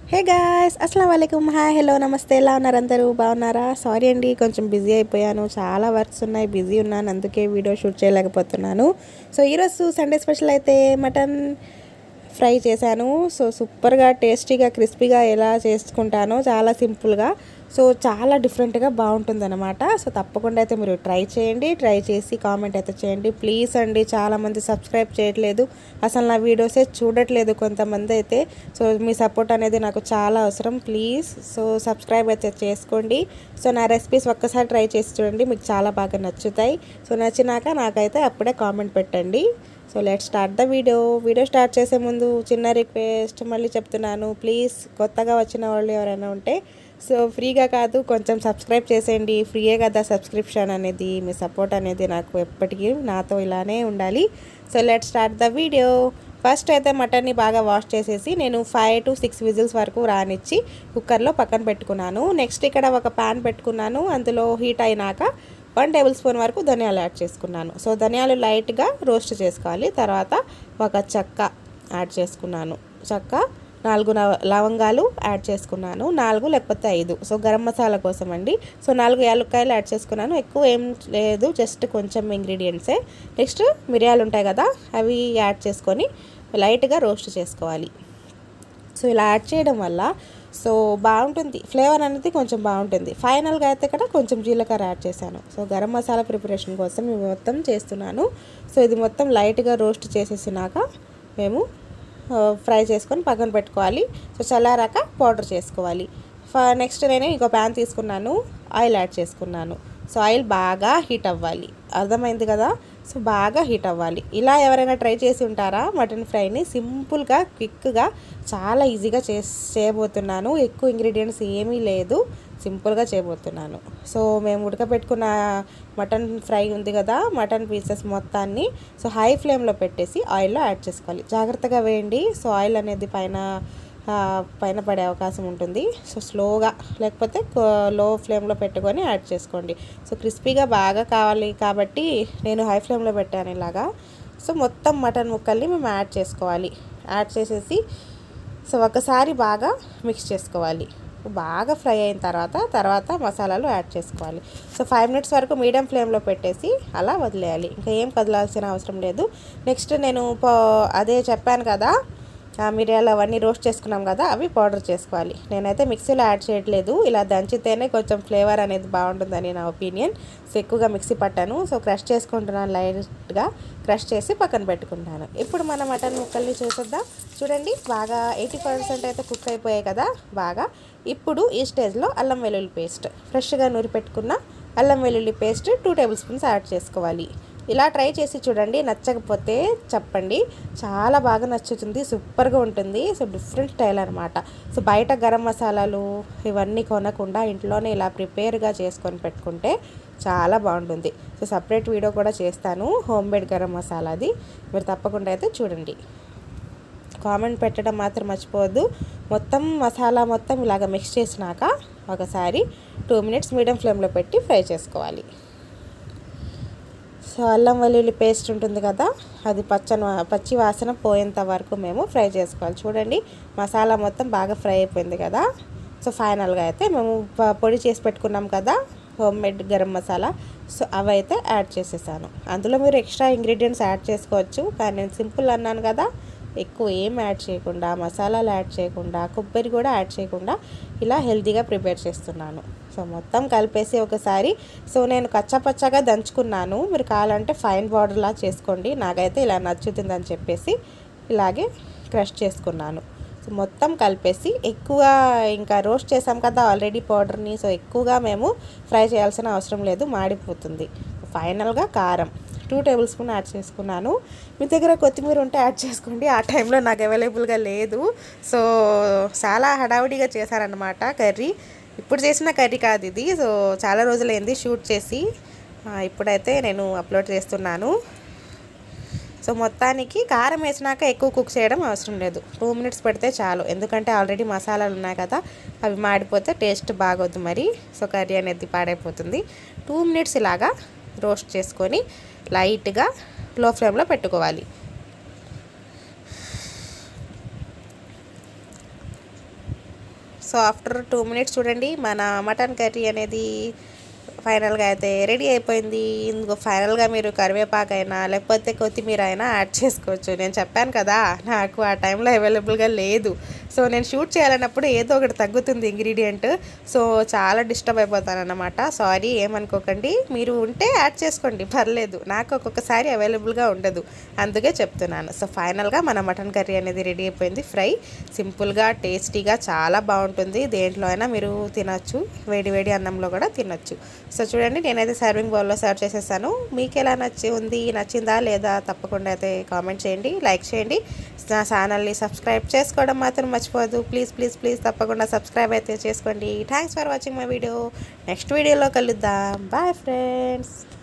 hey guys అస్సలం వాలేకుమ్ hi hello నమస్తే ఎలా ఉన్నారు అందరూ బాగున్నారా సారీ అండి కొంచెం బిజీ అయిపోయాను చాలా వర్క్స్ ఉన్నాయి బిజీ ఉన్నాను అందుకే వీడియో షూట్ చేయలేకపోతున్నాను సో ఈరోజు సండే స్పెషల్ అయితే మటన్ ఫ్రై చేశాను సో సూపర్గా టేస్టీగా క్రిస్పీగా ఎలా చేసుకుంటానో చాలా సింపుల్గా సో చాలా డిఫరెంట్గా బాగుంటుందన్నమాట సో తప్పకుండా అయితే మీరు ట్రై చేయండి ట్రై చేసి కామెంట్ అయితే చేయండి ప్లీజ్ అండి చాలామంది సబ్స్క్రైబ్ చేయట్లేదు అసలు నా వీడియోసే చూడట్లేదు కొంతమంది అయితే సో మీ సపోర్ట్ అనేది నాకు చాలా అవసరం ప్లీజ్ సో సబ్స్క్రైబ్ అయితే చేసుకోండి సో నా రెసిపీస్ ఒక్కసారి ట్రై చేసి చూడండి మీకు చాలా బాగా నచ్చుతాయి సో నచ్చినాక నాకైతే అప్పుడే కామెంట్ పెట్టండి so let start the video video start చేసే ముందు చిన్న రిక్వెస్ట్ మళ్ళీ చెప్తున్నాను ప్లీజ్ కొత్తగా వచ్చిన వాళ్ళు ఎవరైనా ఉంటే సో ఫ్రీగా కాదు కొంచెం సబ్స్క్రైబ్ చేసేయండి ఫ్రీయే కదా సబ్స్క్రిప్షన్ అనేది మీ సపోర్ట్ అనేది నాకు ఎప్పటికీ నాతో ఇలానే ఉండాలి so let start the video first అయితే మటన్ని బాగా వాష్ చేసేసి నేను ఫైవ్ టు సిక్స్ విజిల్స్ వరకు రానిచ్చి కుక్కర్లో పక్కన పెట్టుకున్నాను నెక్స్ట్ ఇక్కడ ఒక ప్యాన్ పెట్టుకున్నాను అందులో హీట్ అయినాక వన్ టేబుల్ స్పూన్ వరకు ధనియాలు యాడ్ చేసుకున్నాను సో ధనియాలు లైట్గా రోస్ట్ చేసుకోవాలి తర్వాత ఒక చెక్క యాడ్ చేసుకున్నాను చెక్క నాలుగు నవ- లవంగాలు యాడ్ చేసుకున్నాను నాలుగు లేకపోతే ఐదు సో గరం మసాలా కోసం అండి సో నాలుగు యాలక్కాయలు యాడ్ చేసుకున్నాను ఎక్కువ ఏం లేదు జస్ట్ కొంచెం ఇంగ్రీడియంట్సే నెక్స్ట్ మిరియాలు ఉంటాయి కదా అవి యాడ్ చేసుకొని లైట్గా రోస్ట్ చేసుకోవాలి సో ఇలా యాడ్ చేయడం వల్ల సో బాగుంటుంది ఫ్లేవర్ అనేది కొంచెం బాగుంటుంది ఫైనల్గా అయితే ఇక్కడ కొంచెం జీలకర్ర యాడ్ చేశాను సో గరం మసాలా ప్రిపరేషన్ కోసం ఇవి మొత్తం చేస్తున్నాను సో ఇది మొత్తం లైట్గా రోస్ట్ చేసేసినాక మేము ఆ, ఫ్రై చేసుకొని పక్కన పెట్టుకోవాలి సో చల్లారాక పౌడర్ చేసుకోవాలి ఫ నెక్స్ట్ నేను ఇంకో ప్యాన్ తీసుకున్నాను ఆయిల్ యాడ్ చేసుకున్నాను సో ఆయిల్ బాగా హీట్ అవ్వాలి అర్థమైంది కదా సో బాగా హీట్ అవ్వాలి ఇలా ఎవరైనా ట్రై చేసి ఉంటారా మటన్ ఫ్రైని సింపుల్గా క్విక్గా చాలా ఈజీగా చేసి చేయబోతున్నాను ఎక్కువ ఇంగ్రీడియంట్స్ ఏమీ లేదు సింపుల్గా చేయబోతున్నాను సో మేము ఉడకబెట్టుకున్న మటన్ ఫ్రై ఉంది కదా మటన్ పీసెస్ మొత్తాన్ని సో హై ఫ్లేమ్లో పెట్టేసి ఆయిల్లో యాడ్ చేసుకోవాలి జాగ్రత్తగా వేయండి సో ఆయిల్ అనేది పైన ఆ, పైన పడే అవకాశం ఉంటుంది సో స్లోగా లేకపోతే లో ఫ్లేమ్లో పెట్టుకొని యాడ్ చేసుకోండి సో క్రిస్పీగా బాగా కావాలి కాబట్టి నేను హై ఫ్లేమ్లో పెట్టాను ఇలాగా సో మొత్తం మటన్ ముక్కల్ని మేము యాడ్ చేసుకోవాలి యాడ్ చేసేసి సో ఒకసారి బాగా మిక్స్ చేసుకోవాలి బాగా ఫ్రై అయిన తర్వాత తర్వాత మసాలాలు యాడ్ చేసుకోవాలి సో ఫైవ్ మినిట్స్ వరకు మీడియం ఫ్లేమ్లో పెట్టేసి అలా వదిలేయాలి ఇంకా ఏం కదలాల్సిన అవసరం లేదు నెక్స్ట్ నేను పో- అదే చెప్పాను కదా ఆ మిరియాలు అవన్నీ రోస్ట్ చేసుకున్నాం కదా అవి పౌడర్ చేసుకోవాలి నేనైతే మిక్సీలో యాడ్ చేయట్లేదు ఇలా దంచితేనే కొంచెం ఫ్లేవర్ అనేది బాగుంటుందని నా ఒపీనియన్ సో ఎక్కువగా మిక్సీ పట్టాను సో క్రష్ చేసుకుంటున్నాను లైట్గా క్రష్ చేసి పక్కన పెట్టుకుంటాను ఇప్పుడు మన మటన్ ముక్కల్ని చూసేద్దాం చూడండి బాగా ఎయిటీ పర్సెంట్ అయితే కుక్ అయిపోయాయి కదా బాగా ఇప్పుడు ఈ స్టేజ్లో అల్లం వెల్లుల్లి పేస్ట్ ఫ్రెష్గా నూరి పెట్టుకున్న అల్లం వెల్లుల్లి paste two table spoons add చేసుకోవాలి ఇలా ట్రై చేసి చూడండి నచ్చకపోతే చెప్పండి చాలా బాగా నచ్చుతుంది సూపర్గా ఉంటుంది సో డిఫరెంట్ స్టైల్ అనమాట సో బయట గరం మసాలాలు ఇవన్నీ కొనకుండా ఇంట్లోనే ఇలా ప్రిపేర్గా చేసుకొని పెట్టుకుంటే చాలా బాగుంటుంది సో సపరేట్ వీడియో కూడా చేస్తాను హోమ్ మేడ్ గరం మసాలాది మీరు తప్పకుండా అయితే చూడండి కామెంట్ పెట్టడం మాత్రం మర్చిపోవద్దు మొత్తం మసాలా మొత్తం ఇలాగ మిక్స్ చేసినాక ఒకసారి టూ మినిట్స్ మీడియం ఫ్లేమ్లో పెట్టి ఫ్రై చేసుకోవాలి సో అల్లం వెల్లుల్లి పేస్ట్ ఉంటుంది కదా అది పచ్చని వా- పచ్చి వాసన పోయేంత వరకు మేము ఫ్రై చేసుకోవాలి చూడండి మసాలా మొత్తం బాగా ఫ్రై అయిపోయింది కదా సో ఫైనల్గా అయితే మేము ప- పొడి చేసి పెట్టుకున్నాం కదా home made garam masala so అవి అయితే యాడ్ చేసేసాను అందులో మీరు ఎక్స్ట్రా ఇంగ్రీడియంట్స్ యాడ్ చేసుకోవచ్చు కానీ నేను సింపుల్ అన్నాను కదా ఎక్కువ ఏం యాడ్ చేయకుండా మసాలాలు యాడ్ చేయకుండా కొబ్బరి కూడా యాడ్ చేయకుండా ఇలా హెల్తీగా ప్రిపేర్ చేస్తున్నాను సో మొత్తం కలిపేసి ఒకసారి సో నేను కచ్చాపచ్చాగా దంచుకున్నాను మీరు కావాలంటే ఫైన్ పౌడర్లా చేసుకోండి నాకైతే ఇలా నచ్చుతుందని చెప్పేసి ఇలాగే క్రష్ చేసుకున్నాను సో మొత్తం కలిపేసి ఎక్కువ ఇంకా రోస్ట్ చేసాం కదా ఆల్రెడీ పౌడర్ని సో ఎక్కువగా మేము ఫ్రై చేయాల్సిన అవసరం లేదు మాడిపోతుంది ఫైనల్గా కారం టూ టేబుల్ స్పూన్ యాడ్ చేసుకున్నాను మీ దగ్గర కొత్తిమీర ఉంటే యాడ్ చేసుకోండి ఆ టైంలో నాకు అవైలబుల్గా లేదు సో చాలా హడావుడిగా చేశారనమాట కర్రీ ఇప్పుడు చేసిన కర్రీ కాదు ఇది సో చాలా రోజులైంది షూట్ చేసి ఆ, ఇప్పుడైతే నేను అప్లోడ్ చేస్తున్నాను సో మొత్తానికి కారం వేసినాక ఎక్కువ కుక్ చేయడం అవసరం లేదు టూ మినిట్స్ పెడితే చాలు ఎందుకంటే ఆల్రెడీ మసాలాలు ఉన్నాయి కదా అవి మాడిపోతే టేస్ట్ బాగోద్దు మరి సో కర్రీ అనేది పాడైపోతుంది టూ మినిట్స్ ఇలాగా రోస్ట్ చేసుకొని లైట్గా లో ఫ్లేమ్లో పెట్టుకోవాలి సో ఆఫ్టర్ టూ మినిట్స్ చూడండి మన మటన్ కర్రీ అనేది ఫైనల్గా అయితే రెడీ అయిపోయింది ఇందుకు ఫైనల్గా మీరు కరివేపాకు అయినా లేకపోతే కొత్తిమీర అయినా యాడ్ చేసుకోవచ్చు నేను చెప్పాను కదా నాకు ఆ టైంలో అవైలబుల్గా లేదు సో నేను షూట్ చేయాలన్నప్పుడు ఏదో ఒకటి తగ్గుతుంది ఇంగ్రీడియంట్ సో చాలా డిస్టర్బ్ అయిపోతాను అనమాట సారీ ఏమనుకోకండి మీరు ఉంటే యాడ్ చేసుకోండి పర్లేదు నాకు ఒక్కొక్కసారి అవైలబుల్గా ఉండదు అందుకే చెప్తున్నాను సో ఫైనల్గా మన మటన్ కర్రీ అనేది రెడీ అయిపోయింది ఫ్రై సింపుల్గా టేస్టీగా చాలా బాగుంటుంది దేంట్లో అయినా మీరు తినొచ్చు వేడి వేడి అన్నంలో కూడా తినొచ్చు సో చూడండి నేనైతే సర్వింగ్ బౌల్లో సర్వ్ చేసేసాను మీకు ఎలా నచ్చి ఉంది నచ్చిందా లేదా తప్పకుండా అయితే కామెంట్ చేయండి లైక్ చేయండి నా ఛానల్ని సబ్స్క్రైబ్ చేసుకోవడం మాత్రం మర్చిపోవద్దు ప్లీజ్ ప్లీజ్ ప్లీజ్ తప్పకుండా సబ్స్క్రైబ్ అయితే చేసుకోండి thanks for watching my video next వీడియోలో కలుద్దాం బాయ్ ఫ్రెండ్స్